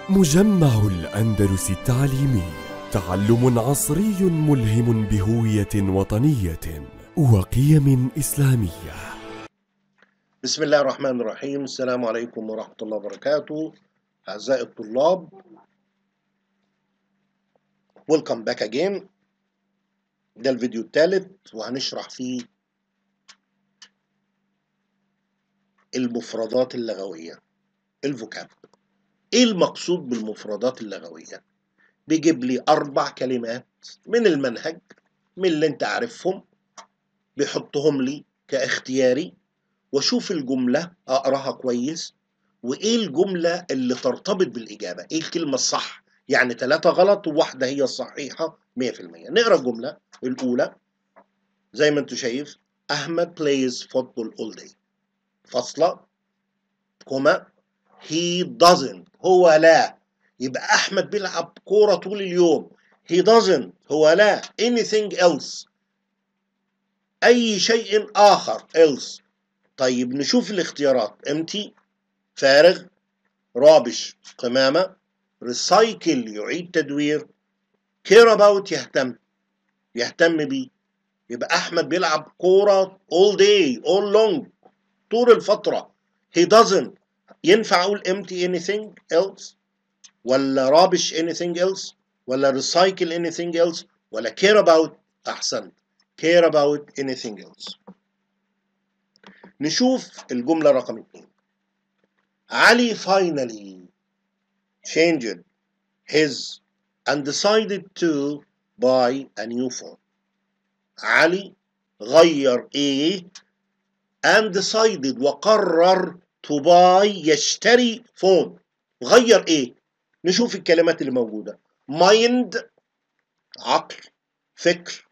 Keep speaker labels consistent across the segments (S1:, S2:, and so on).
S1: مجمع الأندلس التعليمي تعلم عصري ملهم بهوية وطنية وقيم إسلامية
S2: بسم الله الرحمن الرحيم السلام عليكم ورحمة الله وبركاته أعزائي الطلاب Welcome back again ده الفيديو الثالث وهنشرح فيه المفردات اللغوية الفوكاب ايه المقصود بالمفردات اللغوية بيجيب لي اربع كلمات من المنهج من اللي انت عارفهم بيحطهم لي كاختياري واشوف الجملة اقراها كويس وايه الجملة اللي ترتبط بالاجابة ايه الكلمة الصح يعني ثلاثة غلط وواحدة هي الصحيحة 100% نقرا الجملة الاولى زي ما انت شايف احمد plays football all day فاصلة كوما he doesn't هو لا يبقى احمد بيلعب كورة طول اليوم he doesn't هو لا anything else اي شيء اخر else طيب نشوف الاختيارات empty فارغ رابش قمامة recycle يعيد تدوير care about يهتم يهتم بيه يبقى احمد بيلعب كورة all day all long طول الفترة he doesn't ينفع اقول empty anything else ولا rubbish anything else ولا recycle anything else ولا care about احسنت care about anything else نشوف الجملة رقم اثنين علي finally changed his and decided to buy a new phone علي غير ايه and decided وقرر to buy يشتري فون غير ايه نشوف الكلمات اللي موجودة mind عقل فكر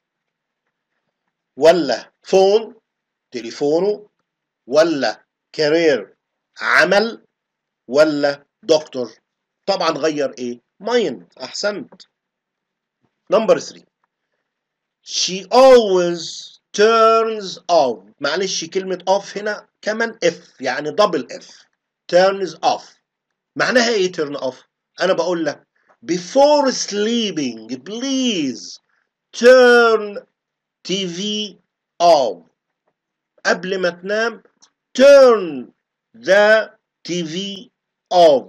S2: ولا فون تليفونه ولا كارير عمل ولا دكتور طبعا غير ايه mind احسنت نمبر 3 she always turns off معلش كلمة off هنا كمان اف يعني دبل اف turns off معناها ايه turn off انا بقول لك before sleeping please turn TV off قبل ما تنام turn the TV off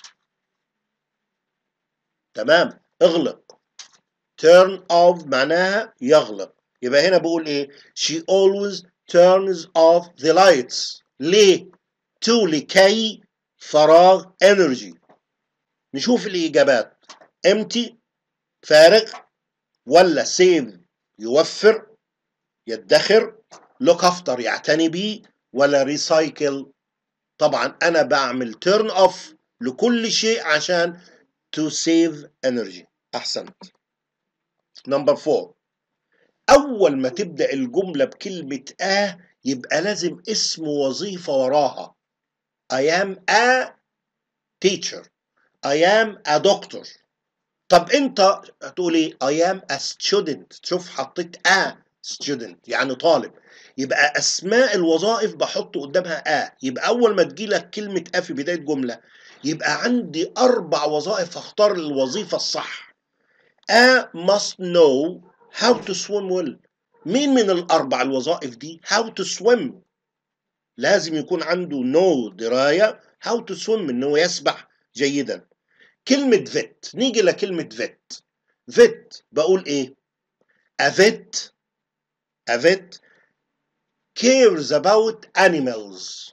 S2: تمام اغلق turn off معناها يغلق يبقى هنا بقول ايه she always turns off the lights ليه to لكي فراغ energy نشوف الإجابات empty فارغ ولا save يوفر يدخر look after يعتني بيه ولا recycle طبعا أنا بعمل turn off لكل شيء عشان to save energy أحسنت نمبر 4 أول ما تبدأ الجملة بكلمة آه يبقى لازم اسم وظيفة وراها I am a teacher I am a doctor طب أنت هتقول إيه I am a student شوف حطيت a student يعني طالب يبقى أسماء الوظائف بحط قدامها a يبقى أول ما تجيلك كلمة a في بداية جملة يبقى عندي أربع وظائف أختار الوظيفة الصح a must know how to swim well مين من الأربع الوظائف دي how to swim لازم يكون عنده know دراية how to swim إنه يسبح جيدا كلمة vet نيجي لكلمة vet vet بقول إيه a vet a vet cares about animals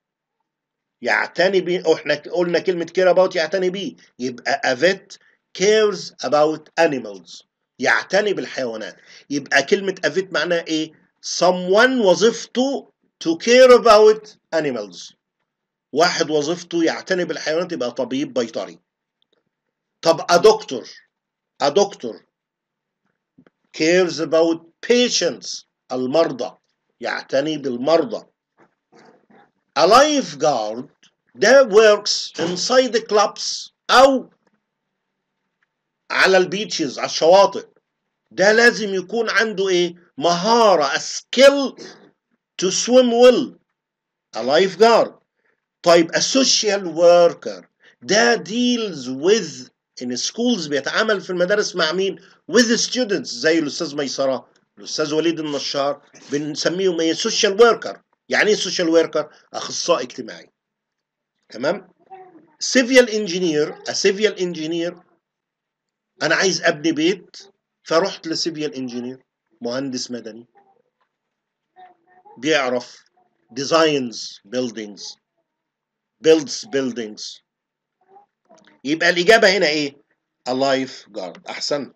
S2: يعتني بيه احنا قلنا كلمة care about يعتني بيه يبقى a vet cares about animals يعتني بالحيوانات يبقى كلمة أفيت معناها إيه؟ someone وظيفته to care about animals واحد وظيفته يعتني بالحيوانات يبقى طبيب بيطري طب a doctor a doctor cares about patients المرضى يعتني بالمرضى a lifeguard that works inside the clubs أو على البيتشز على الشواطئ ده لازم يكون عنده ايه مهارة a skill to swim well a lifeguard طيب a social worker ده deals with in schools بيتعامل في المدارس مع مين with students زي الاستاذ ميسره الاستاذ وليد النشار بنسميهم ايه social worker يعني ايه social worker اخصائي اجتماعي تمام civil engineer a civil engineer انا عايز ابني بيت فرحت لسيفيال انجينير مهندس مدني بيعرف designs buildings builds buildings يبقى الإجابة هنا إيه؟ A lifeguard أحسنت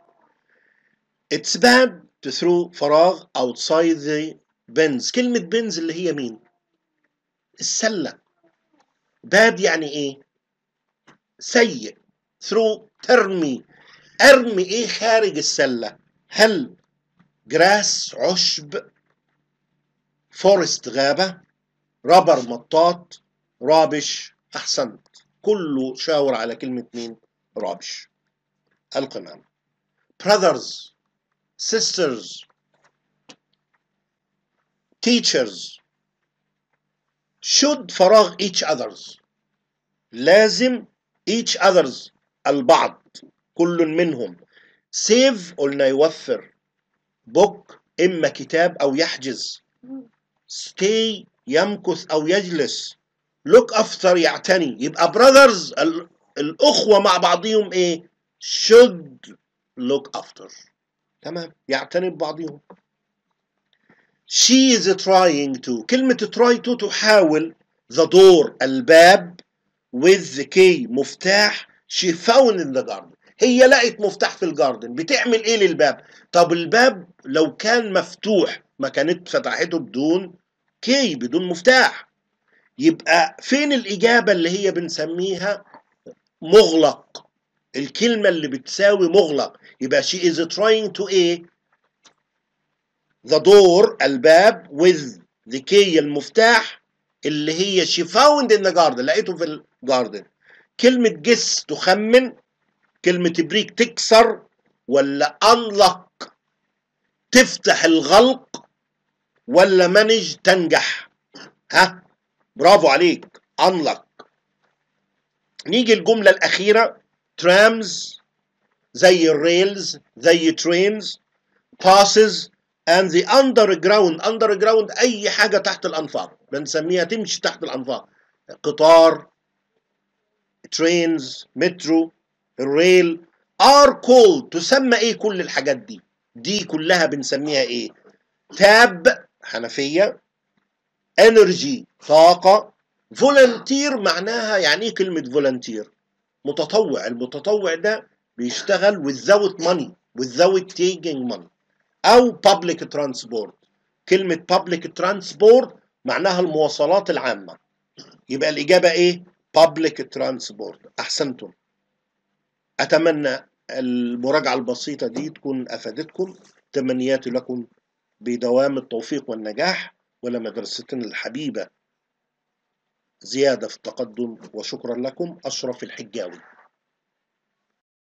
S2: It's bad to throw فراغ outside the bins كلمة bins اللي هي مين؟ السلة bad يعني إيه؟ سيء through ترمي أرمي إيه خارج السلة؟ هل جراس عشب فورست غابة رابر مطاط رابش أحسنت كله شاور على كلمة مين رابش القمام brothers sisters teachers should فراغ each others لازم each others البعض كل منهم save قلنا يوفر book إما كتاب أو يحجز stay يمكث أو يجلس look after يعتني يبقى brothers ال- الأخوة مع بعضهم إيه should look after تمام يعتني ببعضهم she is trying to كلمة try to تحاول the door الباب with the key مفتاح she found in the garden هي لقت مفتاح في الجاردن بتعمل ايه للباب طب الباب لو كان مفتوح ما كانت فتحته بدون كي بدون مفتاح يبقى فين الإجابة اللي هي بنسميها مغلق الكلمة اللي بتساوي مغلق يبقى she is trying to ايه the door الباب with the key المفتاح اللي هي she found in the garden لقيته في الجاردن كلمة جس تخمن كلمة بريك تكسر ولا unlock تفتح الغلق ولا مانج تنجح ها برافو عليك unlock نيجي الجملة الأخيرة trams زي الريلز زي trains passes and the underground underground أي حاجة تحت الأنفاق بنسميها تمشي تحت الأنفاق قطار trains مترو الريل are called تسمى ايه كل الحاجات دي دي كلها بنسميها ايه تاب حنفية energy طاقة فولنتير معناها يعني ايه كلمة فولنتير متطوع المتطوع ده بيشتغل without money without taking money او public transport كلمة public transport معناها المواصلات العامة يبقى الإجابة إيه؟ public transport أحسنتم أتمنى المراجعة البسيطة دي تكون أفادتكم تمنياتي لكم بدوام التوفيق والنجاح ولمدرستنا الحبيبة زيادة في التقدم وشكرا لكم أشرف الحجاوي